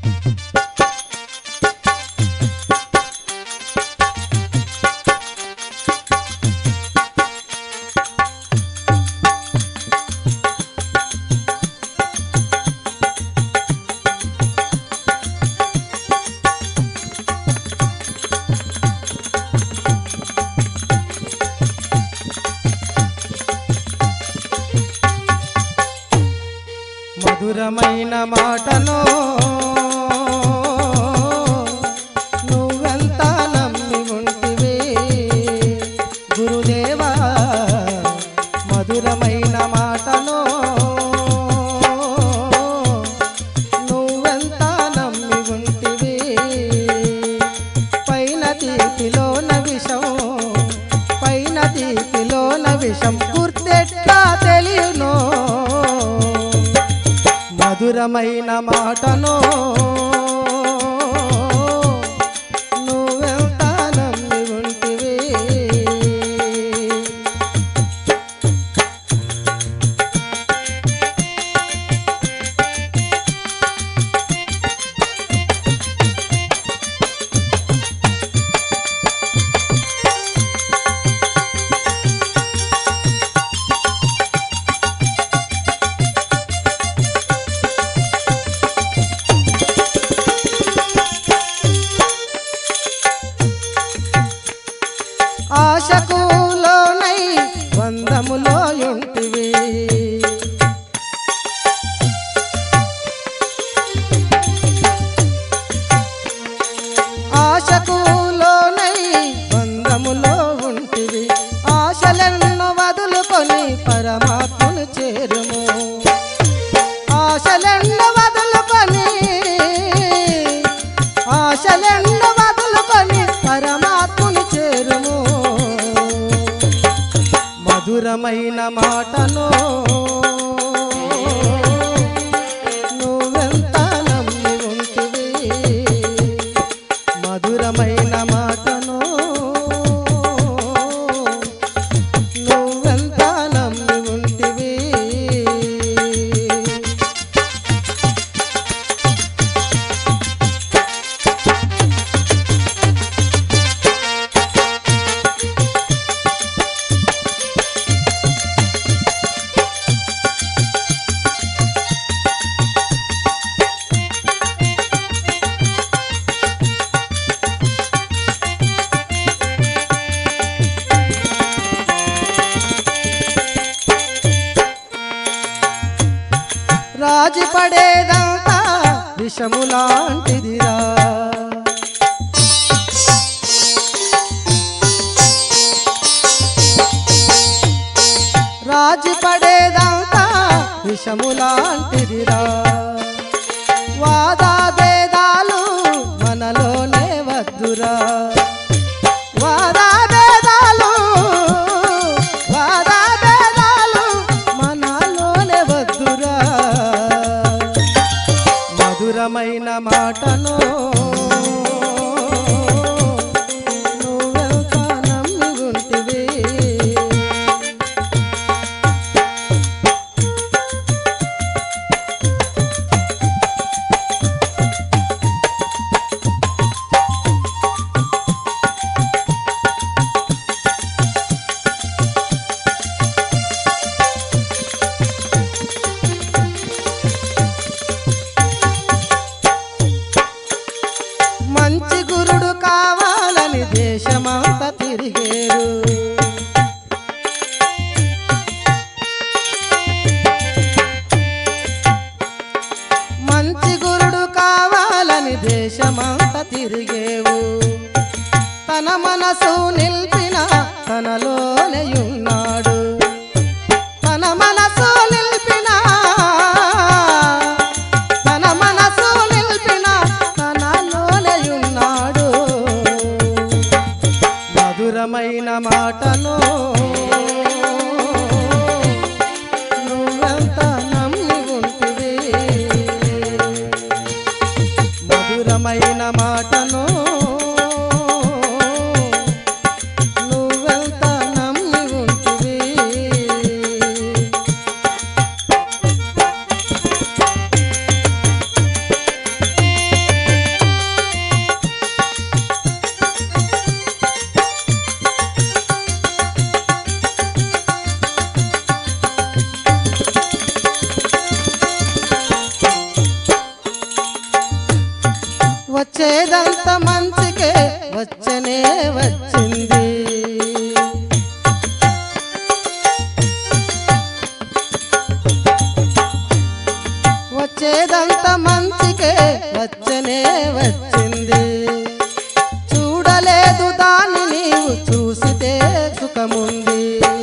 మధురమైన మాటను నువ్వెంత నమ్మి ఉంటివి గురుదేవా మధురమైన మాటను నువ్వెంత నమ్మి ఉంటివి పైన తీపిలోన విషం పైన తీపిలోన విషం గుర్తెట్లా తెలియను మధురమైన మాటను నువ్వెంత నమ్మి ఉంటివి ఆశకు లోనై వందములో ఉంటివి ఆశకు లోనై వందములో ఉంటివి ఆశలెన్నో వదులుకొని పరమాత్మను చేరుము ఆశలెన్నో వదులుకొని ఆశలెన్నో వదులుకొని పరమాత్ముని చేరుము మధురమైన మాటను నువ్వెంత నమ్మి ఉంటివి మధురమైన మాటను నువ్వెంత నమ్మి ఉంటివి రాజీ పడేదంతా విషము లాంటిదిరా రాజీ పడేదంతా విషము లాంటిదిరా వాదాభేదాలు మనలోనే వద్దురా వాదాభేదాలు వాదాభేదాలు మనలోనే వద్దురా మధురమైన మాటను నువ్వెంత నమ్మి ఉంటివి మంచి గురుడు కావాలని దేశమంతా తిరిగేరు మంచి గురుడు కావాలని దేశమంతా తిరిగేవు తన మనసు నిలిపిన తనలోనే ఉన్నాడు తన మనసు నిలిపిన తన మనసు నిలిపిన తనలోనే ఉన్నాడు మధురమైన మాటను నువ్వెంత నమ్మి ఉంటివి మధురమైన మాటను నువ్వెంత నమ్మి ఉంటివి మంచికే వచ్చనే వచ్చింది చూడలేదు దాన్ని నీవు చూసితే సుఖముంది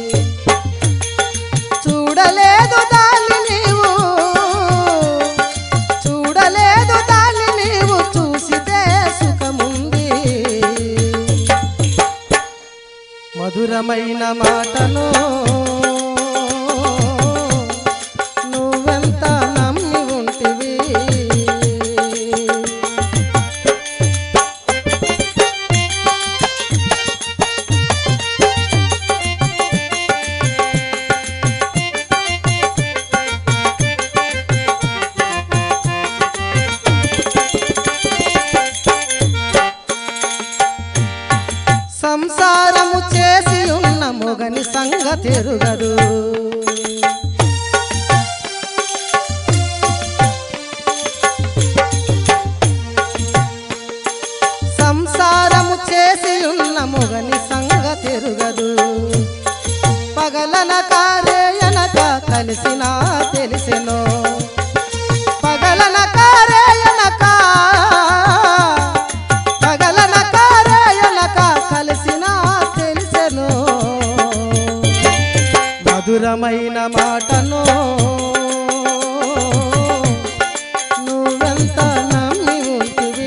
చూడలేదు దాన్ని నీవు చూడలేదు దాన్ని నీవు చూసితే సుఖముంది మధురమైన మాటను నువ్వెంత నమ్మి ఉంటివి సంసారము చేసి ఉన్న మొగని సంగతెరుగదు సంసారము చేసి ఉన్న మొగని సంగతెరుగదు పగలన కారేయనక కలిసినా తెలిసెను పగలన కారేయనక పగలన కారేయనక కలిసినా తెలిసెను మధురమైన మాటను నువ్వెంత నమ్మి ఉంటివి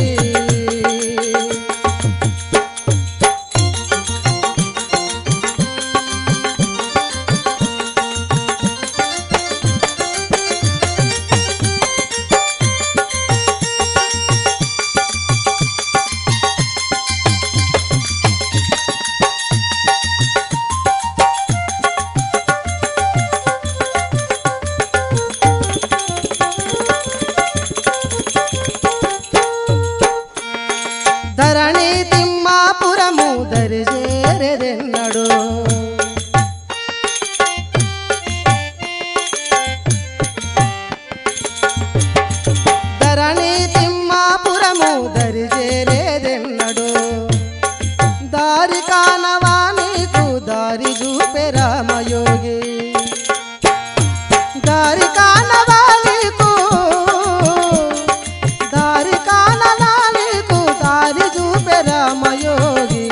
ధరణి తిమ్మాపురము దరిజేరెదెన్నడు ధరణి తిమ్మాపురము దరిజేరేదెన్నడు దారి కానవా నీకు దారి చూపే రామయోగి దారి కానవా నీకు దారి కానలా నీకు దారి చూపే రామయోగి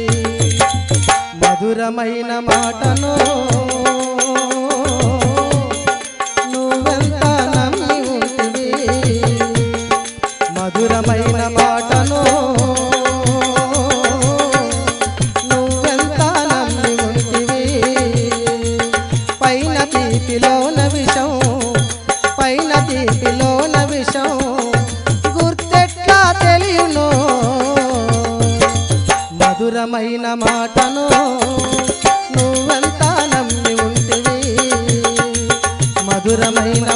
మధురమైన మాటను నువ్వెంత నమ్మి ఉంటివి మధురమైన మాటను నువ్వెంత నమ్మి ఉంటివి పైన తీపిలోన విషం పైన తీపిలోన విషం గుర్తెట్లా తెలియను మధురమైన మాటను నువ్వెంత నమ్మి ఉంటివి మధురమైన